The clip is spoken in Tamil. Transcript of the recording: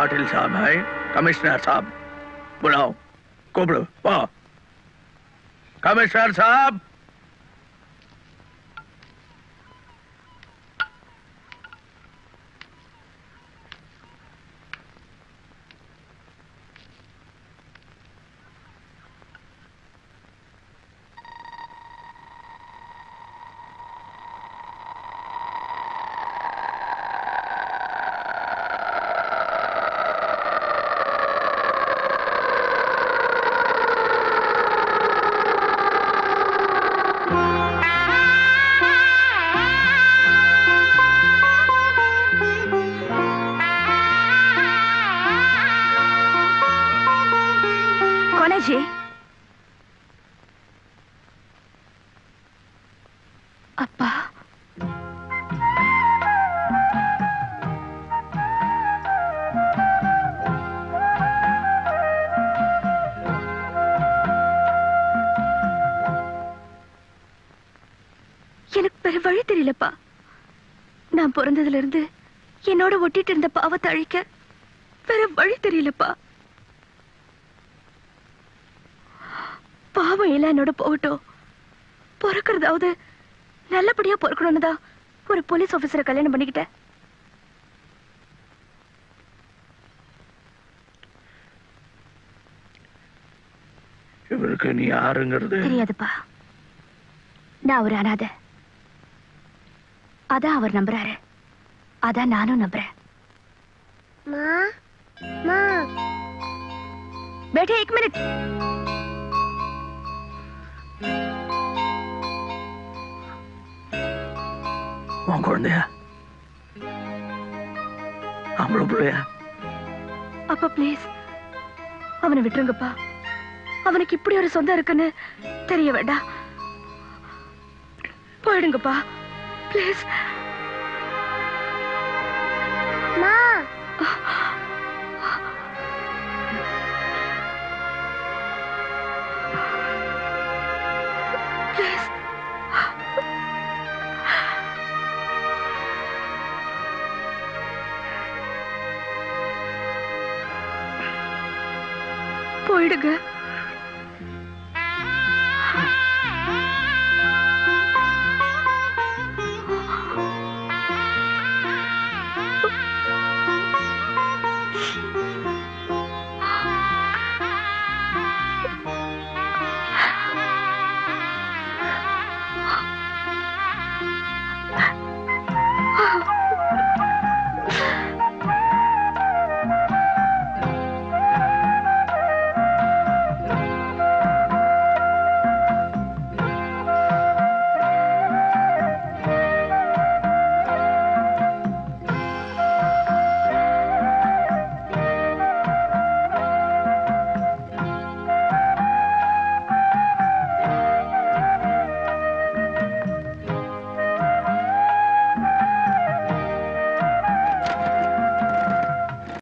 पाटिल साहब है कमिश्नर साहब बुलाओ कुबड़ो वाह कमिश्नर साहब कौन है जी அப்பா எனக்கு வேற வழி தெரியலப்பா நான் பிறந்ததுல இருந்து என்னோட ஒட்டிட்டு இருந்த பாவத்தை அழிக்க வேற வழி தெரியலப்பா பாவம் எல்லாம் என்னோட போகட்டும் பிறக்கிறதாவது நல்லபடியா பிறக்கணும்னு தான் ஒரு போலீஸ் ஆபீசரை கல்யாணம் பண்ணிக்கிட்டேன் இவருக்கு நீ யாருங்கிறது தெரியாதுப்பா நான் ஒரு அனாதை அதான் அவர் நம்புறாரு அதான் நானும் நம்புறேன் மா மா बेटे एक मिनट உன் குழந்தையா ஆம்பளை பிள்ளையா அப்பா ப்ளீஸ் அவனை விட்டுருங்கப்பா அவனுக்கு இப்படி ஒரு சொந்தம் இருக்குன்னு தெரிய வேண்டாம் போயிடுங்கப்பா ப்ளீஸ் மா ப்ளீஸ் போயிடுங்க